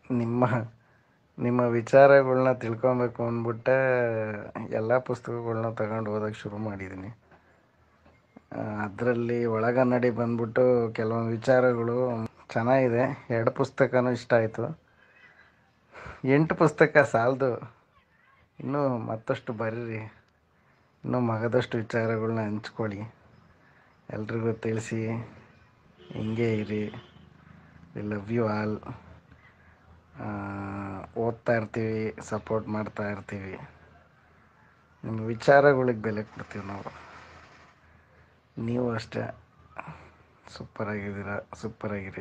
ನಿಮ್ಮ ನಿಮ್ಮ ವಿಚಾರಗಳ್ನ ತಿಳ್ಕೊಬೇಕು ಅಂದ್ಬಿಟ್ಟೆ ಎಲ್ಲ ಪುಸ್ತಕಗಳ್ನ ತಗೊಂಡು ಓದೋಕ್ಕೆ ಶುರು ಮಾಡಿದ್ದೀನಿ ಅದರಲ್ಲಿ ಒಳಗನ್ನಡಿ ಬಂದ್ಬಿಟ್ಟು ಕೆಲವೊಂದು ವಿಚಾರಗಳು ಚೆನ್ನಾಗಿದೆ ಎರಡು ಪುಸ್ತಕನೂ ಇಷ್ಟ ಆಯಿತು ಎಂಟು ಪುಸ್ತಕ ಸಾಲದು ಇನ್ನೂ ಮತ್ತಷ್ಟು ಬರೀರಿ ಇನ್ನೂ ಮಗದಷ್ಟು ವಿಚಾರಗಳ್ನ ಹಂಚ್ಕೊಳ್ಳಿ ಎಲ್ರಿಗೂ ತಿಳಿಸಿ ಹಿಂಗೆ ಇರಿ ವಿ ಲವ್ ಯು ಆಲ್ ಓದ್ತಾ ಇರ್ತೀವಿ ಸಪೋರ್ಟ್ ಮಾಡ್ತಾ ಇರ್ತೀವಿ ನಿಮ್ಮ ವಿಚಾರಗಳಿಗೆ ಬೆಲೆ ಕೊಡ್ತೀವಿ ನಾವು ನೀವು ಅಷ್ಟೇ ಸೂಪರಾಗಿದ್ದೀರ ಸೂಪರಾಗಿರಿ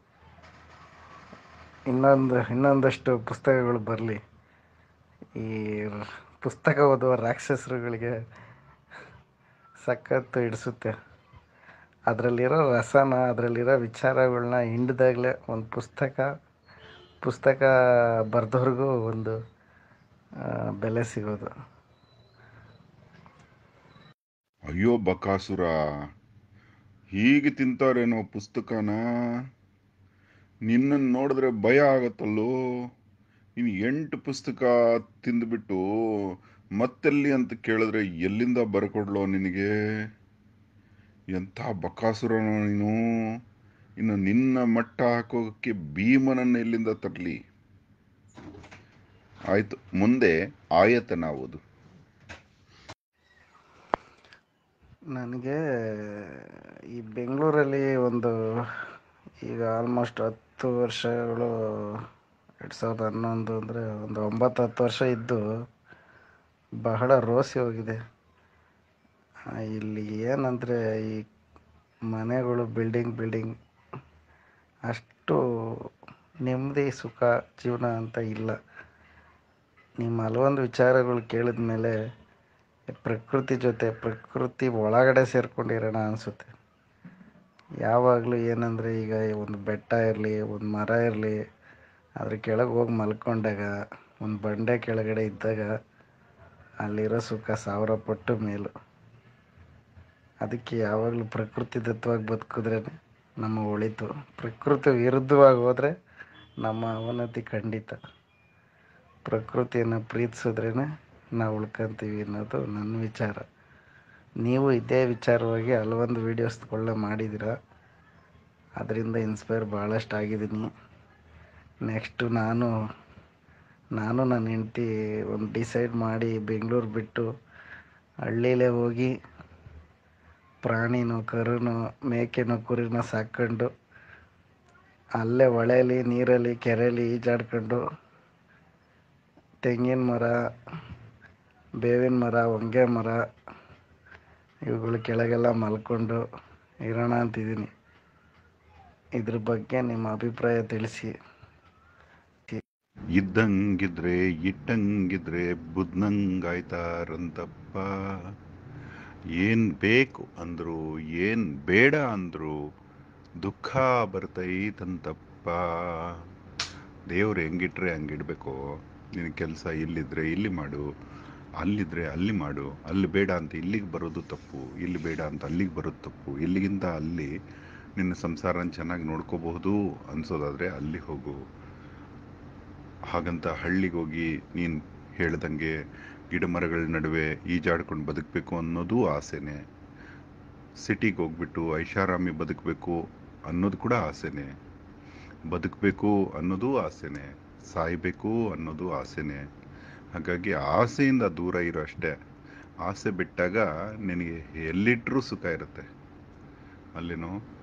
ಇನ್ನೊಂದು ಇನ್ನೊಂದಷ್ಟು ಪುಸ್ತಕಗಳು ಬರಲಿ ಈ ರ- ಪುಸ್ತಕ ಓದುವ ರಾಕ್ಷಸರುಗಳಿಗೆ ಸಖತ್ತು ಹಿಡಿಸುತ್ತೆ ಅದರಲ್ಲಿರೋ ರಸನ ಅದರಲ್ಲಿರೋ ವಿಚಾರಗಳನ್ನ ಹಿಂಡ್ದಾಗಲೇ ಒಂದು ಪುಸ್ತಕ ಪುಸ್ತಕ ಬರ್ದವ್ರಿಗೂ ಒಂದು ಆ, ಬೆಲೆ ಸಿಗೋದು ಅಯ್ಯೋ ಬಕಾಸುರ ಹೀಗೆ ತಿಂತಾರೇನೋ ಪುಸ್ತಕನ ನಿನ್ನನ್ನು ನೋಡಿದ್ರೆ ಭಯ ಆಗತ್ತಲ್ಲೋ ಇನ್ನು ಎಂಟು ಪುಸ್ತಕ ತಿಂದ್ಬಿಟ್ಟು ಮತ್ತೆಲ್ಲಿ ಅಂತ ಕೇಳಿದ್ರೆ ಎಲ್ಲಿಂದ ಬರ್ಕೊಡ್ಲೋ ನಿನಗೆ ಎಂಥ ಬಕಾಸುರನೋ ನೀನು ಇನ್ನು ನಿನ್ನ ಮಟ್ಟ ಹಾಕೋಕ್ಕೆ ಭೀಮನನ್ನು ಎಲ್ಲಿಂದ ತರಲಿ ಆಯ್ತು ಮುಂದೆ ಆಯತನ ಓದು ನನಗೆ ಈ ಬೆಂಗಳೂರಲ್ಲಿ ಒಂದು ಈಗ ಆಲ್ಮೋಸ್ಟ್ ಹತ್ತು ವರ್ಷಗಳು ಎರಡು ಸಾವಿರದ ಹನ್ನೊಂದು ಅಂದರೆ ಒಂದು ಒಂಬತ್ತು ಹತ್ತು ವರ್ಷ ಇದ್ದು ಬಹಳ ರೋಸಿ ಹೋಗಿದೆ ಆ, ಇಲ್ಲಿ ಏನಂದರೆ ಈ ಮನೆಗಳು ಬಿಲ್ಡಿಂಗ್ ಬಿಲ್ಡಿಂಗ್ ಅಷ್ಟು ನೆಮ್ಮದಿ ಸುಖ ಜೀವನ ಅಂತ ಇಲ್ಲ ನಿಮ್ಮ ಹಲವೊಂದು ವಿಚಾರಗಳು ಕೇಳಿದ ಮೇಲೆ ಪ್ರಕೃತಿ ಜೊತೆ ಪ್ರಕೃತಿ ಒಳಗಡೆ ಸೇರ್ಕೊಂಡಿರೋಣ ಅನಿಸುತ್ತೆ ಯಾವಾಗಲೂ ಏನಂದರೆ ಈಗ ಒಂದು ಬೆಟ್ಟ ಇರಲಿ ಒಂದು ಮರ ಇರಲಿ ಅದ್ರ ಕೆಳಗೆ ಹೋಗಿ ಮಲ್ಕೊಂಡಾಗ ಒಂದು ಬಂಡೆ ಕೆಳಗಡೆ ಇದ್ದಾಗ ಅಲ್ಲಿರೋ ಸುಖ ಸಾವಿರ ಪಟ್ಟು ಮೇಲು ಅದಕ್ಕೆ ಯಾವಾಗಲೂ ಪ್ರಕೃತಿ ದತ್ತವಾಗಿ ಬದುಕಿದ್ರೆ ನಮ್ಮ ಒಳಿತು ಪ್ರಕೃತಿ ವಿರುದ್ಧವಾಗಿ ಹೋದರೆ ನಮ್ಮ ಅವನತಿ ಖಂಡಿತ ಪ್ರಕೃತಿಯನ್ನು ಪ್ರೀತಿಸಿದ್ರೇ ನಾವು ಉಳ್ಕೊಂತೀವಿ ಅನ್ನೋದು ನನ್ನ ವಿಚಾರ ನೀವು ಇದೇ ವಿಚಾರವಾಗಿ ಹಲವೊಂದು ವೀಡಿಯೋಸ್ಗಳನ್ನ ಮಾಡಿದ್ದೀರ ಅದರಿಂದ ಇನ್ಸ್ಪೈರ್ ಭಾಳಷ್ಟು ಆಗಿದ್ದೀನಿ ನೆಕ್ಸ್ಟು ನಾನು ನಾನು ನನ್ನ ಹೆಂಡ್ತಿ ಒಂದು ಡಿಸೈಡ್ ಮಾಡಿ ಬೆಂಗಳೂರು ಬಿಟ್ಟು ಹಳ್ಳಿಲೇ ಹೋಗಿ ಪ್ರಾಣಿನೋ ಕರುನೋ ಮೇಕೆನೋ ಕುರಿನೋ ಸಾಕೊಂಡು ಅಲ್ಲೇ ಹೊಳೆಯಲ್ಲಿ ನೀರಲ್ಲಿ ಕೆರೆಯಲ್ಲಿ ಈಜಾಡ್ಕೊಂಡು ತೆಂಗಿನ ಮರ ಬೇವಿನ ಮರ ಹೊಂಗೆ ಮರ ಇವುಗಳ ಕೆಳಗೆಲ್ಲ ಮಲ್ಕೊಂಡು ಇರೋಣ ಅಂತಿದ್ದೀನಿ ಇದ್ರ ಬಗ್ಗೆ ನಿಮ್ಮ ಅಭಿಪ್ರಾಯ ತಿಳಿಸಿ ಇದ್ದಂಗಿದ್ರೆ ಇಟ್ಟಂಗಿದ್ರೆ ಬುದ್ನಂಗಾಯ್ತಾರಂತಪ್ಪ ಏನ್ ಬೇಕು ಅಂದ್ರು ಏನ್ ಬೇಡ ಅಂದ್ರು ದುಃಖ ಬರ್ತೈತಂತಪ್ಪ ದೇವ್ರು ಹೆಂಗಿಟ್ರೆ ಹಂಗಿಡ್ಬೇಕು ನಿನ್ನ ಕೆಲಸ ಇಲ್ಲಿದ್ರೆ ಇಲ್ಲಿ ಮಾಡು ಅಲ್ಲಿದ್ರೆ ಅಲ್ಲಿ ಮಾಡು ಅಲ್ಲಿ ಬೇಡ ಅಂತ ಇಲ್ಲಿಗೆ ಬರೋದು ತಪ್ಪು ಇಲ್ಲಿ ಬೇಡ ಅಂತ ಅಲ್ಲಿಗೆ ಬರೋದು ತಪ್ಪು ಇಲ್ಲಿಗಿಂತ ಅಲ್ಲಿ ನಿನ್ನ ಸಂಸಾರನ ಚೆನ್ನಾಗಿ ನೋಡ್ಕೋಬಹುದು ಅನ್ಸೋದಾದ್ರೆ ಅಲ್ಲಿ ಹೋಗು ಹಾಗಂತ ಹಳ್ಳಿಗೆ ಹೋಗಿ ನೀನು ಹೇಳ್ದಂಗೆ ಗಿಡ ಮರಗಳ ನಡುವೆ ಈಜಾಡ್ಕೊಂಡು ಬದುಕಬೇಕು ಅನ್ನೋದು ಆಸೆನೆ ಸಿಟಿಗೆ ಹೋಗ್ಬಿಟ್ಟು ಐಷಾರಾಮಿ ಬದುಕಬೇಕು ಅನ್ನೋದು ಕೂಡ ಆಸೆನೆ ಬದುಕಬೇಕು ಅನ್ನೋದು ಆಸೆನೆ ಸಾಯ್ಬೇಕು ಅನ್ನೋದು ಆಸೆನೆ ಹಾಗಾಗಿ ಆಸೆಯಿಂದ ದೂರ ಇರೋ ಅಷ್ಟೇ ಆಸೆ ಬಿಟ್ಟಾಗ ನಿನಗೆ ಎಲ್ಲಿಟ್ರೂ ಸುಖ ಇರುತ್ತೆ ಅಲ್ಲೇನೋ